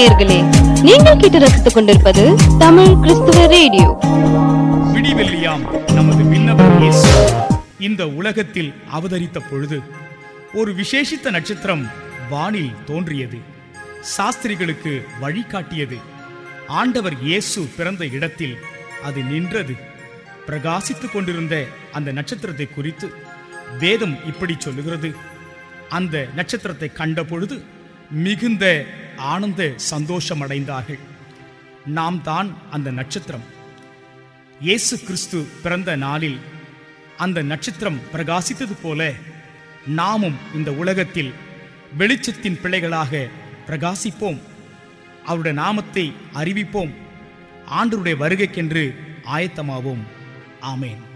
நேயர்களே நீங்கள் கேட்டு ரசித்துக் கொண்டிருப்பது தமிழ் கிறிஸ்துவ ரேடியோ விடிவெள்ளியாம் நமது விண்ணவர் இயேசு இந்த உலகத்தில் அவதரித்த பொழுது ஒரு விசேஷித்த நட்சத்திரம் வானில் தோன்றியது சாஸ்திரிகளுக்கு வழிகாட்டியது ஆண்டவர் இயேசு பிறந்த இடத்தில் அது நின்றது பிரகாசித்துக் கொண்டிருந்த அந்த நட்சத்திரத்தை குறித்து வேதம் இப்படி சொல்லுகிறது அந்த நட்சத்திரத்தை கண்ட பொழுது மிகுந்த ஆனந்த சந்தோஷம் அடைந்தார்கள் நாம் தான் அந்த நட்சத்திரம் இயேசு கிறிஸ்து பிறந்த நாளில் அந்த நட்சத்திரம் பிரகாசித்தது போல நாமும் இந்த உலகத்தில் வெளிச்சத்தின் பிள்ளைகளாக பிரகாசிப்போம் அவருடைய நாமத்தை அறிவிப்போம் ஆண்டருடைய வருகைக்கென்று ஆயத்தமாவோம் ஆமேன்